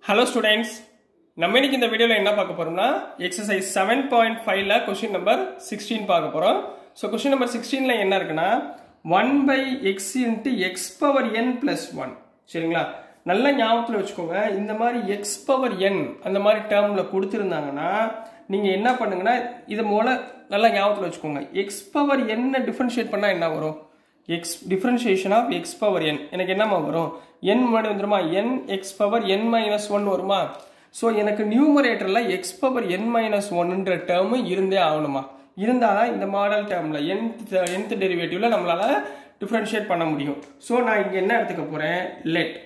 hello students நம்ம இன்னைக்கு இந்த வீடியோவில் என்ன பார்க்க போறோம்னா எக்ஸசைஸ் செவன் பாயிண்ட் ஃபைவ்ல கொஸ்டின் நம்பர் சிக்ஸ்டீன் பார்க்க போகிறோம் ஸோ கொஸ்டின் நம்பர் சிக்ஸ்டீனில் என்ன இருக்குன்னா one by X into X power N plus one சரிங்களா நல்ல ஞாபகத்தில் வச்சுக்கோங்க இந்த மாதிரி எக்ஸ் பவர் என் அந்த மாதிரி டேர்மில் கொடுத்துருந்தாங்கன்னா நீங்கள் என்ன பண்ணுங்கன்னா இது போல நல்லா ஞாபகத்தில் வச்சுக்கோங்க எக்ஸ் பவர் என்ன டிஃபரன்ஷியேட் பண்ணால் என்ன வரும் X differentiation of X power N எனக்கு என்னமா வரும் என் முன்னாடி வந்துருமா N X power N minus one வருமா ஸோ எனக்கு நியூமரேட்டரில் எக்ஸ் பவர் என் மைனஸ் ஒன்னுன்ற டேர்மு இருந்தே ஆகணுமா இருந்தால் தான் இந்த மாடல் டேர்மில் nth nth டெரிவேட்டிவ்ல நம்மளால் டிஃப்ரென்ஷியேட் பண்ண முடியும் ஸோ நான் இங்கே என்ன எடுத்துக்க போகிறேன் லெட்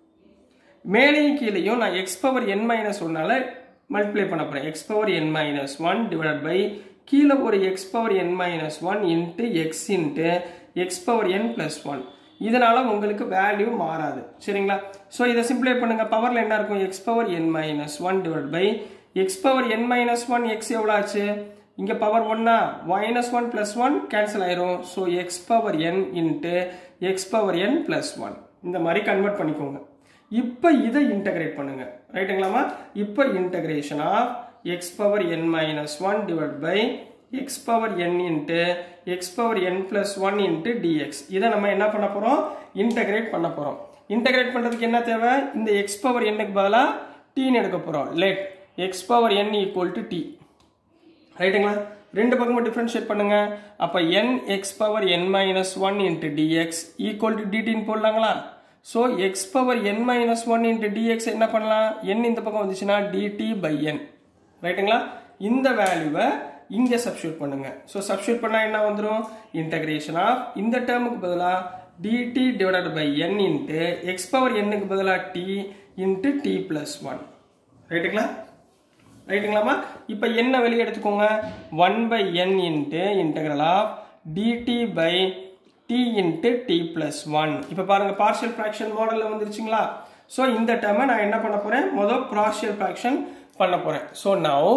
மேலேயும் கீழேயும் நான் எக்ஸ் பவர் என் மைனஸ் ஒன்னால மல்டிப்ளை பண்ண போகிறேன் X power N minus one divide by கீழே ஒரு X power N minus one into X into X power N plus one இதனால உங்களுக்கு வேல்யூ மாறாது சரிங்களா ஸோ இதை சிம்பிளை பண்ணுங்க பவரில் என்ன இருக்கும் X power N minus one divide by X power N minus one X எவ்வளோ ஆச்சு இங்கே பவர் ஒன்னா minus one plus one cancel ஆயிரும் so X power N into X power N plus one இந்த மாதிரி கன்வெர்ட் பண்ணிக்கோங்க இப்போ இதை இன்டகிரேட் பண்ணுங்க ரைட்டுங்களாமா இப்போ integration of X power N minus one divide by X power N into X power N plus one into dx இதை நம்ம என்ன பண்ண போகிறோம் இன்டகிரேட் பண்ண போகிறோம் இன்டகிரேட் பண்ணுறதுக்கு என்ன தேவை இந்த எக்ஸ் பவர் என்னுக்கு பதிலாக டீன்னு எடுக்க போகிறோம் let X power N equal to T ரைட்டுங்களா ரெண்டு பக்கமும் டிஃப்ரென்ஷியேட் பண்ணுங்க அப்போ N X power N minus one into dx equal to டிடின்னு போடலாங்களா so X power N minus one into dx என்ன பண்ணலாம் என் இந்த பக்கம் வந்துச்சுன்னா டிடி பை என் ரைட்டுங்களா இந்த வேல்யூவை இங்கே சப்ஸ்டியூட் பண்ணுங்க ஸோ சப்ஸ்டியூட் பண்ணால் என்ன வந்துடும் இன்டகிரேஷன் ஆஃப் இந்த டேர்முக்கு பதிலாக dt divided by N into X power என்னுக்கு பதிலாக T into T plus one ரைட்டுங்களா ரைட்டுங்களாமா இப்போ என்ன வெளியே எடுத்துக்கோங்க one by N into integral of dt by T into T plus one இப்போ பாருங்க பார்ஷியல் ஃப்ராக்ஷன் மாடலில் வந்துருச்சுங்களா ஸோ இந்த டேர்மை நான் என்ன பண்ண போகிறேன் முதல் பார்ஷியல் ஃப்ராக்ஷன் பண்ண போகிறேன் ஸோ நவ்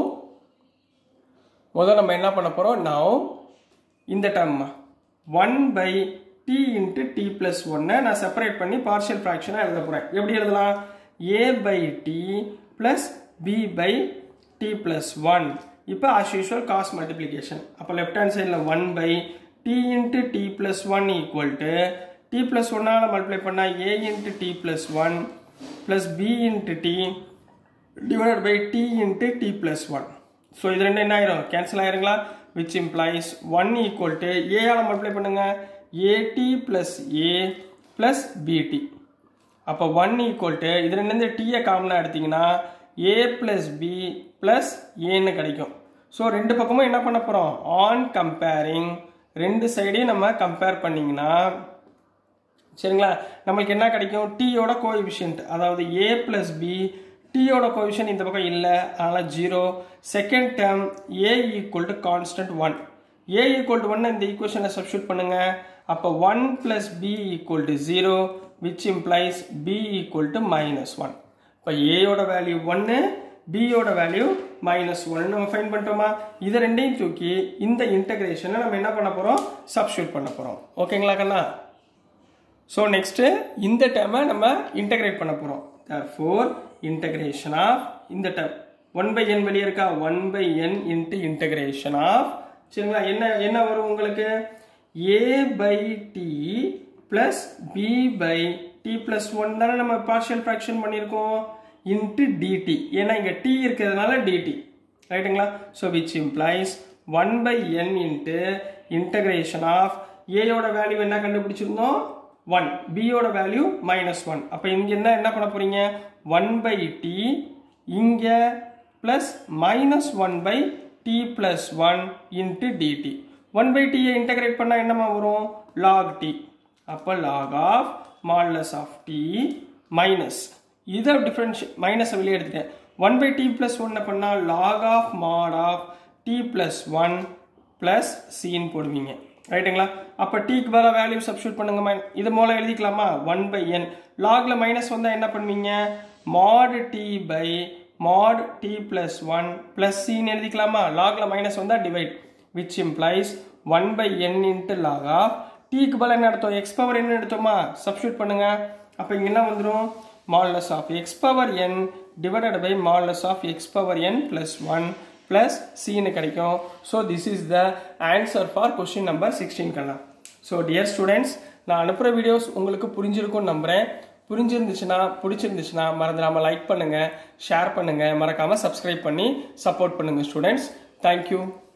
முதல் நம்ம என்ன பண்ண போகிறோம் நவ் இந்த டேர்மா one by T into T plus ஒன்னை நான் செப்பரேட் பண்ணி பார்ஷியல் ஃப்ராக்ஷனாக எழுத போகிறேன் எப்படி எழுதலாம் A by T plus B by T plus one இப்போ ஆஸ் யூஷுவல் காஸ் மல்டிப்ளிகேஷன் அப்போ லெஃப்ட் ஹேண்ட் சைடில் one by T into T plus one equal to T plus ஒன்னால் மல்டிப்ளை பண்ணால் A into T plus one plus B into T divide by T into T plus one so இது ரெண்டு என்ன ஆயிரும் cancel ஆயிருங்களா which implies one equal to ஏஆல் multiply பண்ணுங்க AT plus A plus பிடி அப்போ ஒன் ஈக்குவல் டு இது ரெண்டு டீயை காமனாக எடுத்தீங்கன்னா ஏ பிளஸ் பி பிளஸ் ஏன்னு கிடைக்கும் ஸோ ரெண்டு பக்கமும் என்ன பண்ண போகிறோம் ஆன் கம்பேரிங் ரெண்டு சைடையும் நம்ம கம்பேர் பண்ணிங்கன்னா சரிங்களா நம்மளுக்கு என்ன கிடைக்கும் டீயோட கோஎஃபிஷியன்ட் அதாவது ஏ பிளஸ் பி டீயோட கோஎஃபிஷியன்ட் இந்த பக்கம் இல்லை அதனால் zero second term A equal to constant one A equal to one இந்த ஈக்குவேஷனை சப்ஸ்டியூட் பண்ணுங்க அப்போ one plus B equal to zero which implies B equal to minus one இப்போ ஏயோட வேல்யூ ஒன்று பியோட வேல்யூ மைனஸ் ஒன் நம்ம ஃபைன் பண்ணிட்டோமா இதை ரெண்டையும் தூக்கி இந்த இன்டகிரேஷனை நம்ம என்ன பண்ண போகிறோம் சப்ஸ்டியூட் பண்ண போகிறோம் ஓகேங்களா கண்ணா ஸோ நெக்ஸ்ட்டு இந்த டேர்மை நம்ம இன்டகிரேட் பண்ண போகிறோம் ஃபோர் இன்டகிரேஷன் ஆஃப் இந்த டேர்ம் ஒன் பை என் வெளியே இருக்கா one by N into integration of சரிங்களா என்ன என்ன வரும் உங்களுக்கு A by T plus B by T plus one தானே நம்ம பார்ஷியல் ஃப்ராக்ஷன் பண்ணியிருக்கோம் இன்ட்டு டிடி ஏன்னா இங்கே டி இருக்கிறதுனால டிடி ரைட்டுங்களா so which implies one by N into integration of ஏயோட வேல்யூ என்ன கண்டுபிடிச்சிருந்தோம் ஒன் பியோட வேல்யூ மைனஸ் ஒன் அப்போ இங்கே என்ன என்ன பண்ண போறீங்க ஒன் பை டி இங்கே plus minus one by T plus one into dt one by டியை இன்டகிரேட் பண்ணால் என்னமா வரும் லாக் டி அப்போ log of modulus of T minus இதை டிஃப்ரென்ஷி மைனஸை வெளியே எடுத்துட்டேன் ஒன் பை டி ப்ளஸ் ஒன்னை பண்ணால் log of mod of T plus one plus சின்னு போடுவீங்க ரைட்டுங்களா அப்போ டீக்கு பதிலாக வேல்யூ சப்ஸ்டியூட் பண்ணுங்க மைன் இது மூலம் எழுதிக்கலாமா ஒன் பை என் லாக்ல மைனஸ் வந்தால் என்ன பண்ணுவீங்க mod T by mod T plus one plus சின்னு எழுதிக்கலாமா லாக்ல மைனஸ் வந்தால் divide which implies one by N into log of டீக்கு பதிலாக என்ன எடுத்தோம் எக்ஸ் பவர் என்ன எடுத்தோமா சப்ஸ்டியூட் பண்ணுங்க அப்போ இங்கே என்ன வந்துடும் modulus of X power N divided by modulus of X power N plus one plus சின்னு கிடைக்கும் so this is the answer for question number sixteen கண்ணா ஸோ டியர் ஸ்டூடெண்ட்ஸ் நான் அனுப்புகிற வீடியோஸ் உங்களுக்கு புரிஞ்சிருக்கும்னு நம்புகிறேன் புரிஞ்சிருந்துச்சுன்னா பிடிச்சிருந்துச்சுன்னா மறந்துடாமல் லைக் பண்ணுங்கள் ஷேர் பண்ணுங்கள் மறக்காமல் சப்ஸ்கிரைப் பண்ணி சப்போர்ட் பண்ணுங்கள் ஸ்டூடெண்ட்ஸ் தேங்க்யூ